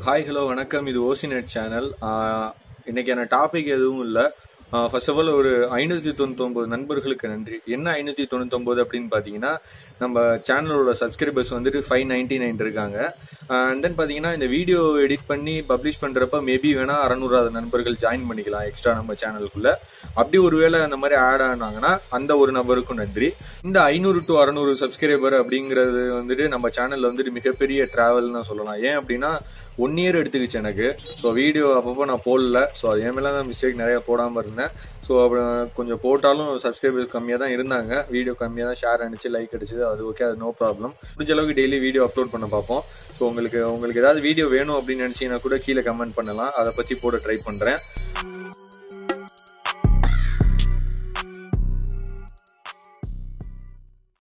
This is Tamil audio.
ஹாய் ஹலோ வணக்கம் இது ஓசி நெட் சேனல் இன்னைக்கான டாபிக் எதுவும் இல்லை ஃபர்ஸ்ட் ஆஃப் ஆல் ஒரு ஐநூற்றி தொண்ணூத்தொம்பது நண்பர்களுக்கு நன்றி என்ன ஐநூற்றி தொண்ணூத்தொம்பது அப்படின்னு பார்த்தீங்கன்னா நம்ம சேனலோட சப்ஸ்கிரைபர்ஸ் வந்துட்டு ஃபைவ் நைன்டி நைன் இருக்காங்க அண்ட் தென் பார்த்தீங்கன்னா இந்த வீடியோ எடிட் பண்ணி பப்ளிஷ் பண்ணுறப்ப மேபி வேணால் அறநூறாவது நண்பர்கள் ஜாயின் பண்ணிக்கலாம் எக்ஸ்ட்ரா நம்ம சேனலுக்குள்ள அப்படி ஒருவேளை அந்த மாதிரி ஆட் ஆனாங்கன்னா அந்த ஒரு நபருக்கும் நன்றி இந்த ஐநூறு டு அறநூறு சப்ஸ்கிரைபர் அப்படிங்கிறது வந்துட்டு நம்ம சேனல்ல வந்துட்டு மிகப்பெரிய டிராவல்னு சொல்லலாம் ஏன் அப்படின்னா ஒன் இயர் எடுத்துக்கிச்சு எனக்கு ஸோ வீடியோ அப்பப்போ நான் போடல ஸோ அது என் மேலே தான் மிஸ்டேக் நிறைய போடாமல் இருந்தேன் ஸோ அப்புறம் கொஞ்சம் போட்டாலும் சப்ஸ்கிரைபர்ஸ் கம்மியாக தான் இருந்தாங்க வீடியோ கம்மியாக தான் ஷேர் அடிச்சு லைக் அடிச்சது அது ஓகே அது நோ ப்ராப்ளம் முடிஞ்ச அளவுக்கு டெய்லி வீடியோ அப்லோட் பண்ண பார்ப்போம் ஸோ உங்களுக்கு உங்களுக்கு ஏதாவது வீடியோ வேணும் அப்படின்னு நினச்சிங்கன்னா கூட கீழே கமெண்ட் பண்ணலாம் அதை பற்றி போட ட்ரை பண்ணுறேன்